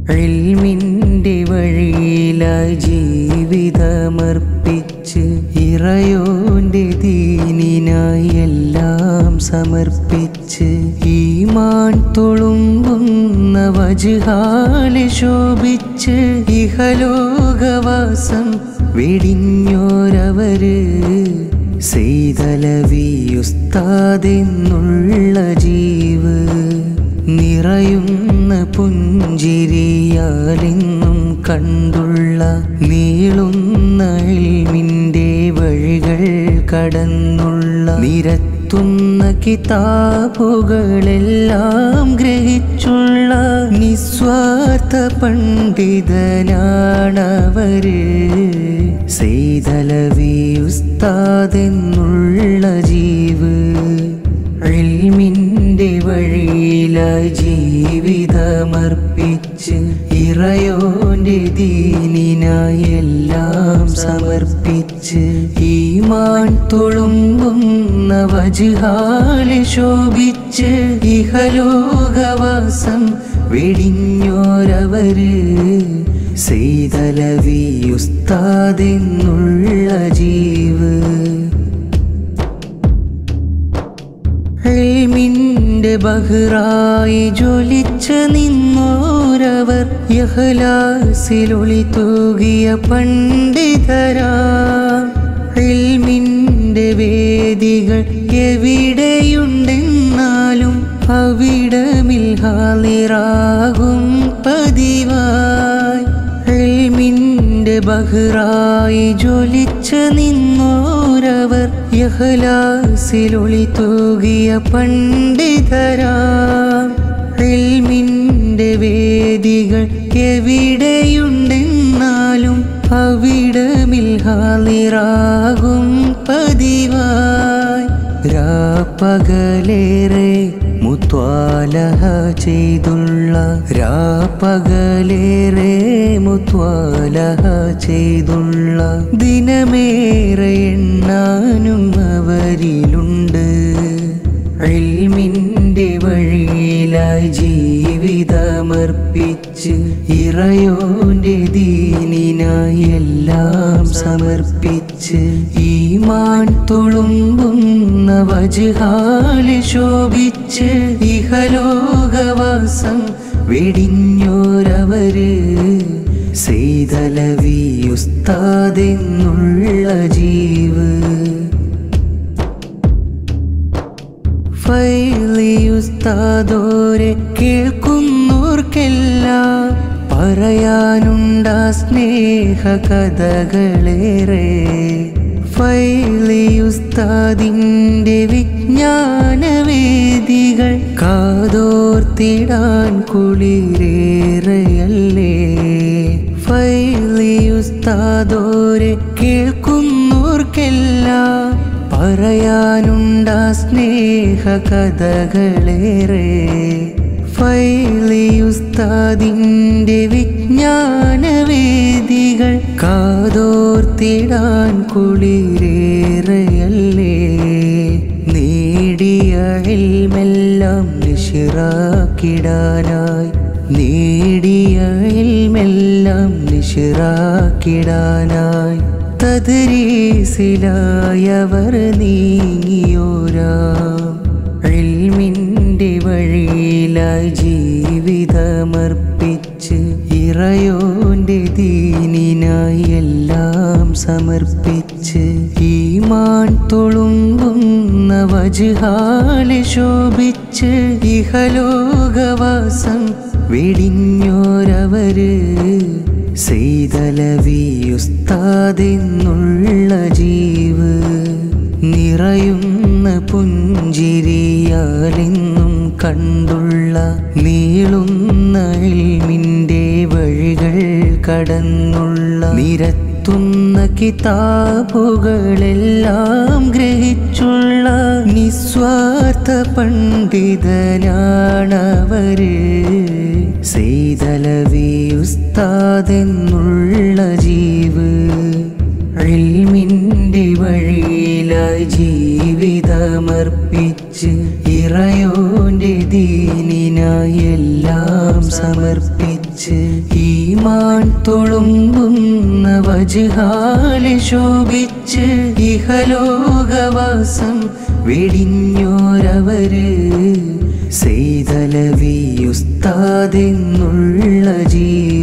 ഇൽമിൻ്റെ വഴിയിലായി ജീവിതമർപ്പിച്ച് ഇറയോൻ്റെ ദീനിനായി എല്ലാം സമർപ്പിച്ച് ഈമാൻ തുളുമ്പുന്ന വജുഹാലെ ശോഭിച്ച് ഇഹലോകവാസം വെടിഞ്ഞോരവര് സെയ്തലവിയുസ്താതെന്നുള്ള ജീവ് നിറയുന്ന പുഞ്ചിരിയാലെന്നും കണ്ടുള്ള നീളുന്ന ഇൽമിൻ്റെ വഴികൾ കടന്നുള്ള നിരത്തുന്ന കിതാബുകളെല്ലാം ഗ്രഹിച്ചുള്ള നിസ്വാർത്ഥ പണ്ഡിതനാണവര് സെയ്തലവി ഉസ്താദെന്നുള്ള ജീവ് ഇൽമിൻ്റെ വഴിയിലായി ജീവിതമർപ്പിച്ച് ഇറയോൻ്റെ ദീനിനായി എല്ലാം സമർപ്പിച്ച് ഈമാൻ തുളുമ്പുന്ന വജുഹാലെ ശോഭിച്ച് ഇഹലോകവാസം വെടിഞ്ഞോരവര് സെയ്തലവി ഉസ്താദെന്നുള്ള ജീവ് ഹെൽമിൻ്റെ ബഹ്റായി ജ്വലിച്ച നിന്നോരവർ യഹലാസിലൊളി തൂകിയ പണ്ഡിതരാ ഹെൽമിൻ്റെ വേദികൾ എവിടെയുണ്ടെന്നാലും അവിടമിൽ ഹാലിറാകും പതിവായി ഹെൽമിൻ്റെ ബഹ്റായി ജ്വലിച്ച നിന്നോരവർ യഹലാസിലൊളി തൂകിയ പണ്ഡിതരാ ഹെൽമിൻ്റെ വേദികൾ എവിടെയുണ്ടെന്നാലും അവിടമിൽ ഹാലിറാകും പതിവായി രാപ്പകലേറെ മുത്വാലഹ ചെയ്തുള്ള രാപ്പകലേറെ മുത്വാലഹ ചെയ്തുള്ള ദിനമേറെ എണ്ണാനും അവരിലുണ്ട് ഇൽമിൻ്റെ വഴിയിലായി ജീവിതമർപ്പിച്ച് ഇറയോൻ്റെ ദീനിനായി എല്ലാം സമർപ്പിച്ച് ഈമാൻ തുളുമ്പുന്ന വജുഹാലെ ശോഭിച്ച് ഇഹലോകവാസം വെടിഞ്ഞോരവര് സെയ്തലവി ഉസ്താദെന്നുള്ള ജീവ് ഫൈലിയുസ്താദോരെ കേൾക്കുന്നോർക്കെല്ലാം പറയാനുണ്ടാ സ്നേഹ കഥകളേറെ ഫൈലിയുസ്താദിൻ്റെ വിജ്ഞാനവേദികൾ കാതോർത്തിടാൻ കുളിരേറെയല്ലേ ഫൈലിയുസ്താദോരെ കേൾക്കുന്നോർക്കെല്ലാം പറയാനുണ്ടാ സ്നേഹ കഥകളേറെ ഫൈലിയുസ്താദിൻ്റെ വിജ്ഞാനവേദികൾ കാതോർത്തിടാൻ കുളിരേറെയല്ലേ നേടിയ ഇൽമെല്ലാം നിഷിറാക്കിടാനായി നേടിയ ഇൽമെല്ലാം നിഷിറാക്കിടാനായി തദ്രീസിലായവർ നീങ്ങിയോരാം ഇൽമിൻ്റെ വഴിയിലായി ജീവിതമർപ്പിച്ച് ഇറയോൻ്റെ ദീനിനായി എല്ലാം സമർപ്പിച്ച് ഈമാൻ തുളുമ്പുന്ന വജുഹാലെ ശോഭിച്ച് ഇഹലോകവാസം വെടിഞ്ഞോരവര് സെയ്തലവി ഉസ്താദെന്നുള്ള ജീവ് നിറയുന്ന പുഞ്ചിരിയാലെന്നും കണ്ടുള്ള നീളുന്ന ഇൽമിൻ്റെ വഴികൾ കടന്നുള്ള നിരത്തുന്ന കിതാബുകളെല്ലാം ഗ്രഹിച്ചുള്ള നിസ്വാർത്ഥ പണ്ഡിതനാണവര് സെയ്തലവി ഉസ്താദെന്നുള്ള ജീവ് ഇൽമിൻ്റെ വഴിയിലായി ജീവിതമർപ്പിച്ച് ഇറയോൻ്റെ ദീനിനായി എല്ലാം സമർപ്പിച്ച് ശോഭിച്ച് ഈമാൻ തുളുമ്പുന്ന വജുഹാല് ശോഭിച്ച് ഇഹലോകവാസം വെടിഞ്ഞോരവര് സെയ്തലവിയുസ്താദെന്നുള്ള ജീവൻ